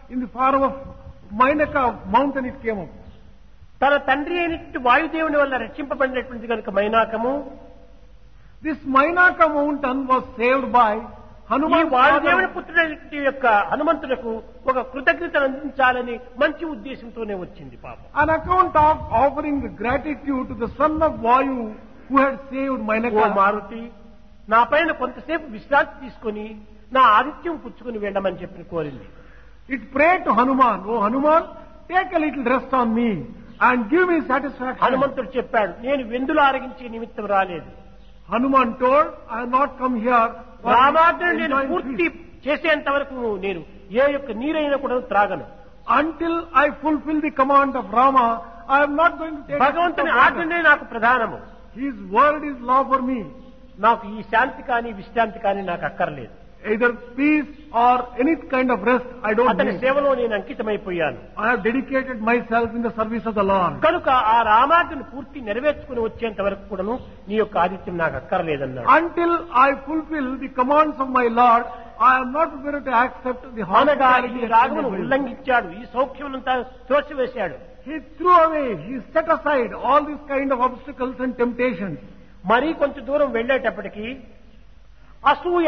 in the form of Mainaka mountain it came up. తన తండ్రి అయినటువంటి వాయుదేవుని వల్ల రక్షింపబడినటువంటి కనుక మైనాకము This Mainaka mountain was saved by ఈ Hanuman. వాయుదేవుని father. పుత్రుడైనటువంటి యొక్క హనుమంతులకు ఒక కృతజ్ఞతను అందించాలని మంచి ఉద్దేశంతోనే వచ్చింది పాపం On account of offering gratitude to the son of Vayu who had saved oh Mainaka. Maruti నా పైన కొంతసేపు విశ్రాంతి తీసుకొని నా ఆదిత్యం పుచ్చుకుని వెళ్ళమని చెప్పి కోరింది It prayed to Hanuman, Oh Hanuman, take a little rest on me and give me satisfaction. హనుమంతుడు చెప్పాడు నేను వెందులు ఆరగించే నిమిత్తం రాలేదు Hanuman told, I have not come here for రామాజ్ఞను నేను enjoying పూర్తి feast. చేసేంత వరకు నేను ఏ యొక్క నీరైనా కూడా త్రాగను Until I fulfill the command of Rama, I am not going to take a sip భగవంతుని of water. ఆజ్ఞనే నాకు ప్రధానము His word is law for me. నాకు ఈ శాంతి కానీ విశ్రాంతి కానీ నాకు అక్కర్లేదు Either peace or any kind of rest, I don't అతని need. సేవలో నేను అంకితమైపోయాను I have dedicated myself in the service of the Lord. కనుక ఆ రామాజ్ఞను పూర్తి నెరవేర్చుకుని వచ్చేంత వరకు కూడాను నీ యొక్క ఆదిత్యం నాకు అక్కర్లేదన్నాడు Until I fulfill the commands of my Lord, I am not prepared to accept the అనగా hospitality ఈ extended రాగమును by you. ఉల్లంఘించాడు ఈ సౌఖ్యమునంతా తోసివేశాడు He threw away, he set aside all these kind of obstacles and temptations. మరీ కొంచెం దూరం వెళ్ళేటప్పటికి అసూయ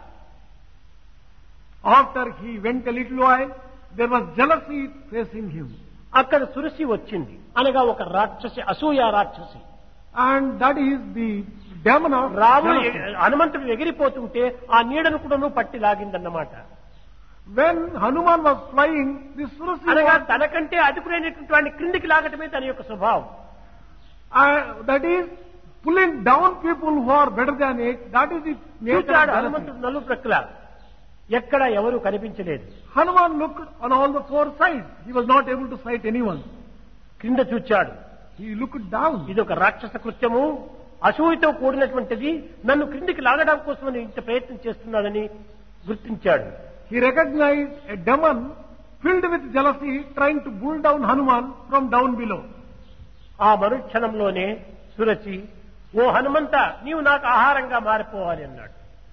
After he went a little while, there was jealousy facing him. అక్కడ సురసి వచ్చింది అనగా ఒక రాక్షసి అసూయ రాక్షసి And that is the demon of రాముడు jealousy. హనుమంతుడు ఎగిరిపోతుంటే ఆ నీడను కూడాను పట్టి లాగిందన్నమాట When Hanuman was flying, the Surasi అనగా was, తనకంటే అదుపురైనటువంటి వాడిని క్రిందికి లాగటమే తన యొక్క స్వభావం uh, that is pulling down people who are better than it. That is the nature of చూచాడు jealousy. హనుమంతుడు నలు ప్రక్కల ఎక్కడ ఎవరు కనిపించలేదు Hanuman looked on all the four sides. He was not able to sight anyone. క్రింద చూచాడు He looked down. ఇది ఒక రాక్షస కృత్యము అసూయతో కూడినటువంటిది నన్ను క్రిందికి లాగడం కోసమని ఇంత ప్రయత్నం చేస్తున్నాడని గుర్తించాడు He recognized a demon filled with jealousy trying to pull down Hanuman from down below. ఆ మరుక్షణంలోనే సురచి ఓ హనుమంత నీవు నాకు ఆహారంగా మారిపోవాలి అన్నాడు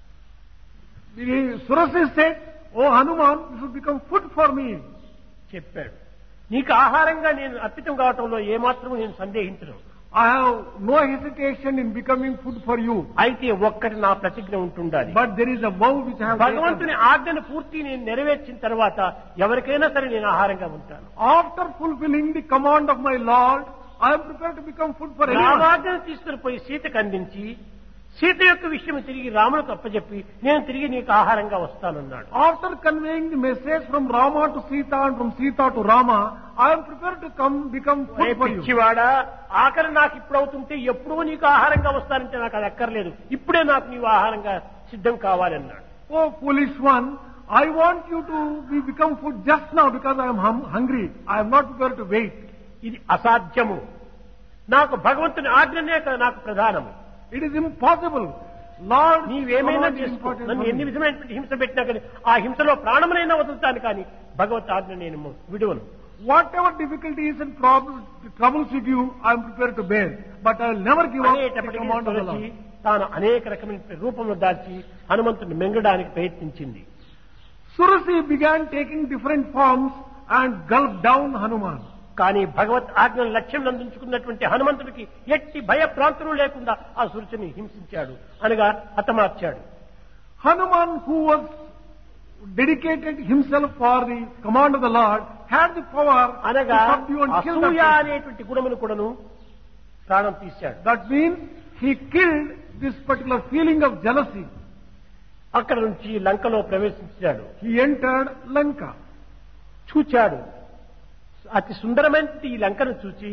The Surasi said, Oh Hanuman, you should become food for me. చెప్పాడు నీకు ఆహారంగా నేను అర్పితం కావటంలో ఏమాత్రం నేను సందేహించను I have no hesitation in becoming food for you. అయితే ఒక్కటి నా ప్రతిజ్ఞ ఉంటుండాలి But there is a vow which I have taken. భగవంతుని ఆజ్ఞను పూర్తి నేను నెరవేర్చిన తర్వాత ఎవరికైనా సరే నేను ఆహారంగా ఉంటాను After fulfilling the command of my Lord, I am prepared to become food for anyone. రామాజ్ఞను తీసుకుని పోయి సీతకు అందించి సీత యొక్క విషయం తిరిగి రాములకు అప్పచెప్పి నేను తిరిగి నీకు ఆహారంగా వస్తానన్నాడు After conveying the message from Rama to Sita and from Sita to Rama, I am prepared to come become ఒరే food for you. పిచ్చివాడా ఆఖరి నాకు ఇప్పుడు అవుతుంటే ఎప్పుడూ నీకు ఆహారంగా వస్తానంటే నాకు అది అక్కర్లేదు ఇప్పుడే నాకు నీవు ఆహారంగా సిద్ధం కావాలన్నాడు Oh foolish one, I want you to be become food just now because I am hum- hungry. I am not prepared to wait. ఇది అసాధ్యము నాకు భగవంతుని ఆజ్ఞనే కా- నాకు ప్రధానము It is impossible. Lord, నీవేమైనా command is చేసుకో important నన్ను for ఎన్ని me. విధమైనటువంటి హింస పెట్టినా కానీ ఆ హింసలో ప్రాణమునైనా వదులుతాను కానీ భగవత్ ఆజ్ఞ నేను విడువను Whatever difficulties and problems, troubles you give, I am prepared to bear. But I will never give up the అనేటప్పటికీ command of the Tulasi Lord. తాను అనేక రకమైన రూపంలో దాల్చి హనుమంతుని మెంగడానికి ప్రయత్నించింది Surasi began taking different forms and gulped down Hanuman. కానీ భగవత్ ఆజ్ఞను లక్ష్యం నందించుకున్నటువంటి హనుమంతుడికి ఎట్టి భయభ్రాంతులు లేకుండా ఆ సురుచిని హింసించాడు అనగా హతమార్చాడు Hanuman, who was dedicated himself for the command of the Lord, had the power to అనగా subdue and kill that అసూయ person. అనేటువంటి గుణమును కూడాను ప్రాణం తీశాడు That means he killed this particular feeling of jealousy. అక్కడ నుంచి లంకలో ప్రవేశించాడు He entered Lanka. చూచాడు అతి సుందరమైన ఈ లంకను చూచి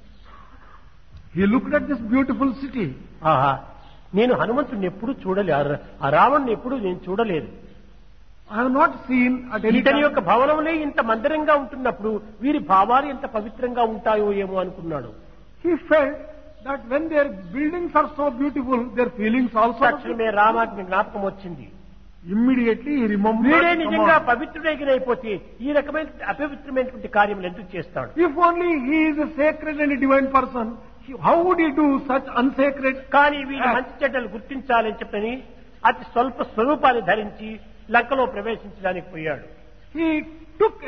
He looked at this beautiful city. ఆహా నేను హనుమంతుడిని ఎప్పుడూ చూడలే ఆ రా- ఆ రావణ్ణి ఎప్పుడూ నేను చూడలేదు I have not seen at any ఇతని time. యొక్క భవనములే ఇంత మందిరంగా ఉంటున్నప్పుడు వీరి భావాలు ఎంత పవిత్రంగా ఉంటాయో ఏమో అనుకున్నాడు He felt that when their buildings are so beautiful, their feelings also. are తక్షణమే రామాజ్ఞ జ్ఞాపకం వచ్చింది Immediately he remembered. వీడే the నిజంగా command. పవిత్రుడైపోతే ఈ రకమైన అపవిత్రమైనటువంటి కార్యములు ఎందుకు చేస్తాడు If only he is a sacred and a divine person, he- how would he do such unsacred? కానీ వీళ్ళు మంచి చెడ్డలు గుర్తించాలని చెప్పని అతి స్వల్ప స్వరూపాన్ని ధరించి లంకలో ప్రవేశించడానికి పోయాడు He took